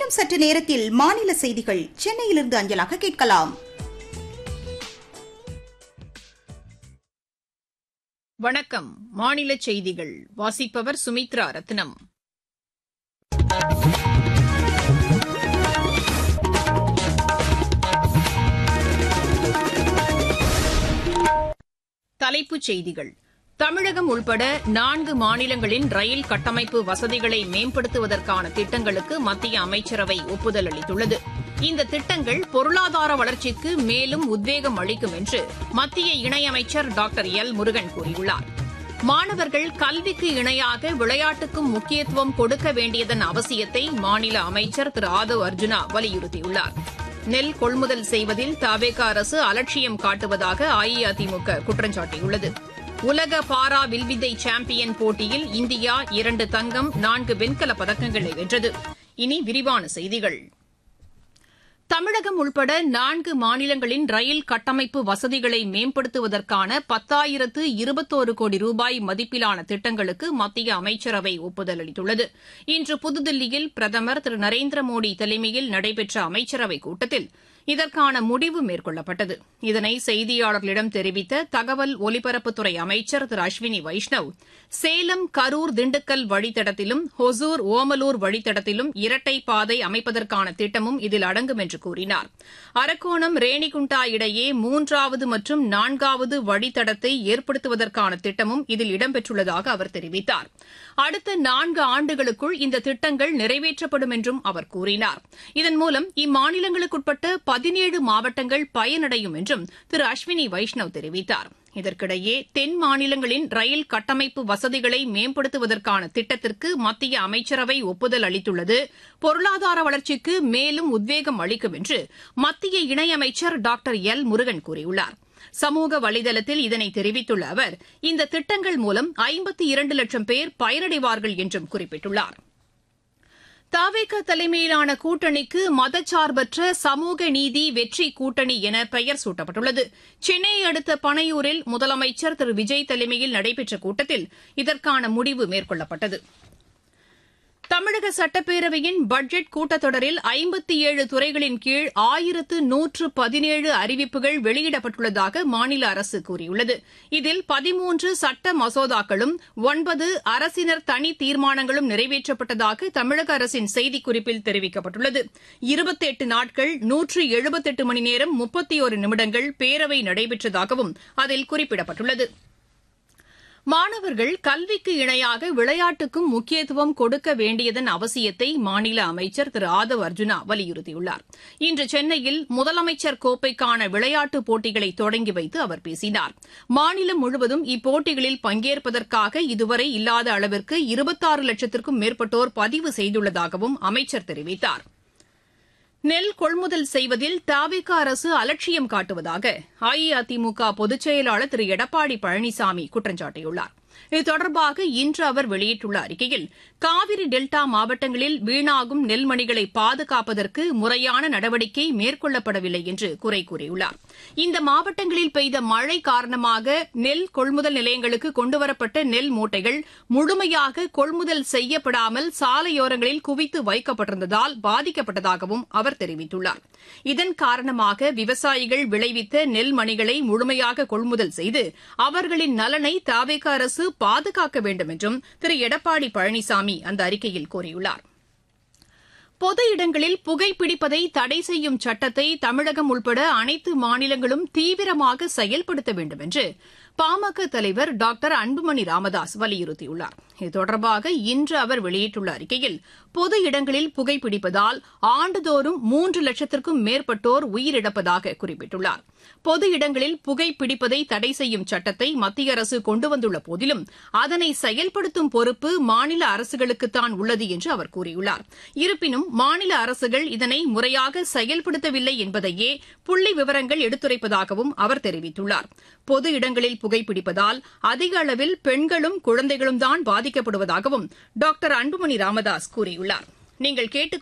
இன்னும் சற்று நேரத்தில் மாநில செய்திகள் சென்னையிலிருந்து அஞ்சலாக கேட்கலாம் வணக்கம் மாநில செய்திகள் வாசிப்பவர் சுமித்ரா ரத்னம் தலைப்புச் செய்திகள் தமிழகம் உள்பட நான்கு மாநிலங்களின் ரயில் கட்டமைப்பு வசதிகளை மேம்படுத்துவதற்கான திட்டங்களுக்கு மத்திய அமைச்சரவை ஒப்புதல் அளித்துள்ளது இந்த திட்டங்கள் பொருளாதார வளர்ச்சிக்கு மேலும் உத்வேகம் அளிக்கும் என்று மத்திய இணையமைச்சர் டாக்டர் எல் முருகன் கூறியுள்ளார் மாணவர்கள் கல்விக்கு இணையாக விளையாட்டுக்கும் முக்கியத்துவம் கொடுக்க வேண்டியதன் அவசியத்தை மாநில அமைச்சர் திரு ஆதவ் அர்ஜுனா வலியுறுத்தியுள்ளார் நெல் கொள்முதல் செய்வதில் தவேக அரசு அலட்சியம் காட்டுவதாக அஇஅதிமுக குற்றம் சாட்டியுள்ளது உலக பாரா வில்வித்தை சாம்பியன் போட்டியில் இந்தியா இரண்டு தங்கம் நான்கு வெண்கலப் பதக்கங்களை வென்றது இனி விரிவான செய்திகள் தமிழகம் உள்பட நான்கு மாநிலங்களின் ரயில் கட்டமைப்பு வசதிகளை மேம்படுத்துவதற்கான பத்தாயிரத்து இருபத்தோரு கோடி ரூபாய் மதிப்பிலான திட்டங்களுக்கு மத்திய அமைச்சரவை ஒப்புதல் அளித்துள்ளது இன்று புதுதில்லியில் பிரதமர் திரு நரேந்திர மோடி தலைமையில் நடைபெற்ற அமைச்சரவைக் கூட்டத்தில் இதற்கான முடிவு மேற்கொள்ளப்பட்டது இதனை செய்தியாளர்களிடம் தெரிவித்த தகவல் ஒலிபரப்புத்துறை அமைச்சர் திரு அஸ்வினி வைஷ்ணவ் சேலம் கரூர் திண்டுக்கல் வழித்தடத்திலும் ஹொசூர் ஓமலூர் வழித்தடத்திலும் இரட்டை பாதை அமைப்பதற்கான திட்டமும் இதில் அடங்கும் என்று கூறினார் அரக்கோணம் ரேணிகுண்டா இடையே மூன்றாவது மற்றும் நான்காவது வழித்தடத்தை ஏற்படுத்துவதற்கான திட்டமும் இதில் இடம்பெற்றுள்ளதாக அவர் தெரிவித்தார் அடுத்த நான்கு ஆண்டுகளுக்குள் இந்த திட்டங்கள் நிறைவேற்றப்படும் என்றும் அவர் கூறினார் இதன் மூலம் இம்மாநிலங்களுக்குட்பட்ட பதினேழு மாவட்டங்கள் பயனடையும் என்றும் திரு அஸ்வினி வைஷ்ணவ் தெரிவித்தார் இதற்கிடையே தென் மாநிலங்களின் ரயில் கட்டமைப்பு வசதிகளை மேம்படுத்துவதற்கான திட்டத்திற்கு மத்திய அமைச்சரவை ஒப்புதல் அளித்துள்ளது பொருளாதார வளர்ச்சிக்கு மேலும் உத்வேகம் அளிக்கும் என்று மத்திய இணையமைச்சர் டாக்டர் எல் முருகன் கூறியுள்ளார் சமூக வலைதளத்தில் இதனை தெரிவித்துள்ள அவர் இந்த திட்டங்கள் மூலம் ஐம்பத்தி இரண்டு லட்சம் பேர் பயனடைவார்கள் என்றும் குறிப்பிட்டுள்ளார் தாவேக தலைமையிலான கூட்டணிக்கு மதச்சார்பற்ற சமூக நீதி வெற்றி கூட்டணி என பெயர் சூட்டப்பட்டுள்ளது சென்னையை அடுத்த பனையூரில் முதலமைச்சர் திரு விஜய் தலைமையில் நடைபெற்ற கூட்டத்தில் இதற்கான முடிவு மேற்கொள்ளப்பட்டது தமிழக சட்டப்பேரவையின் பட்ஜெட் கூட்டத்தொடரில் ஐம்பத்தி ஏழு துறைகளின் கீழ் ஆயிரத்து நூற்று பதினேழு அறிவிப்புகள் வெளியிடப்பட்டுள்ளதாக மாநில அரசு கூறியுள்ளது இதில் பதிமூன்று சட்ட மசோதாக்களும் ஒன்பது அரசினர் தனி தீர்மானங்களும் நிறைவேற்றப்பட்டதாக தமிழக அரசின் செய்திக்குறிப்பில் தெரிவிக்கப்பட்டுள்ளது இருபத்தெட்டு நாட்கள் நூற்று எழுபத்தெட்டு மணி நேரம் முப்பத்தி ஒரு நிமிடங்கள் பேரவை நடைபெற்றதாகவும் அதில் குறிப்பிடப்பட்டுள்ளது மாணவர்கள் கல்விக்கு இணையாக விளையாட்டுக்கும் முக்கியத்துவம் கொடுக்க வேண்டியதன் அவசியத்தை மாநில அமைச்சர் திரு ஆதவ் அர்ஜுனா வலியுறுத்தியுள்ளார் இன்று சென்னையில் முதலமைச்சர் கோப்பைக்கான விளையாட்டுப் போட்டிகளை தொடங்கி வைத்து அவர் பேசினார் மாநிலம் முழுவதும் இப்போட்டிகளில் பங்கேற்பதற்காக இதுவரை இல்லாத அளவிற்கு இருபத்தாறு லட்சத்திற்கும் மேற்பட்டோர் பதிவு செய்துள்ளதாகவும் அமைச்சர் தெரிவித்தார் நெல் கொள்முதல் செய்வதில் தாவிக அரசு அலட்சியம் காட்டுவதாக அஇஅதிமுக பொதுச் செயலாளர் திரு எடப்பாடி பழனிசாமி குற்றம் சாட்டியுள்ளார் இது தொடர்பாக இன்று அவர் வெளியிட்டுள்ள அறிக்கையில் காவிரி டெல்டா மாவட்டங்களில் வீணாகும் நெல்மணிகளை பாதுகாப்பதற்கு முறையான நடவடிக்கை மேற்கொள்ளப்படவில்லை என்று குறை கூறியுள்ளார் இந்த மாவட்டங்களில் பெய்த மழை காரணமாக நெல் கொள்முதல் நிலையங்களுக்கு கொண்டுவரப்பட்ட நெல் மூட்டைகள் முழுமையாக கொள்முதல் செய்யப்படாமல் சாலையோரங்களில் குவித்து வைக்கப்பட்டிருந்ததால் பாதிக்கப்பட்டதாகவும் அவர் தெரிவித்துள்ளார் இதன் காரணமாக விவசாயிகள் விளைவித்த நெல் மணிகளை முழுமையாக கொள்முதல் செய்து அவர்களின் நலனை தாவேக அரசு பாதுகாக்க வேண்டும் என்றும் திரு எடப்பாடி பழனிசாமி அந்த அறிக்கையில் கூறியுள்ளார் பொது இடங்களில் புகைப்பிடிப்பதை தடை செய்யும் சட்டத்தை தமிழகம் உள்பட அனைத்து மாநிலங்களும் தீவிரமாக செயல்படுத்த வேண்டும் என்று பாமக தலைவர் டாக்டர் அன்புமணி ராமதாஸ் வலியுறுத்தியுள்ளார் இது தொடர்பாக இன்று அவர் வெளியிட்டுள்ள அறிக்கையில் பொது இடங்களில் புகைப்பிடிப்பதால் ஆண்டுதோறும் மூன்று லட்சத்திற்கும் மேற்பட்டோர் உயிரிழப்பதாக குறிப்பிட்டுள்ளார் பொது இடங்களில் புகைப்பிடிப்பதை தடை செய்யும் சட்டத்தை மத்திய அரசு கொண்டு வந்துள்ள போதிலும் அதனை செயல்படுத்தும் பொறுப்பு மாநில அரசுகளுக்குத்தான் உள்ளது என்று அவர் கூறியுள்ளார் இருப்பினும் மாநில அரசுகள் இதனை முறையாக செயல்படுத்தவில்லை என்பதையே புள்ளி விவரங்கள் எடுத்துரைப்பதாகவும் அவர் தெரிவித்துள்ளார் பொது இடங்களில் புகைப்பிடிப்பதால் அதிக அளவில் பெண்களும் குழந்தைகளும் தான் பாதிக்கப்படுவதாகவும் டாக்டர் அன்புமணி ராமதாஸ் கூறியுள்ளார் நீங்கள் கேட்டுக்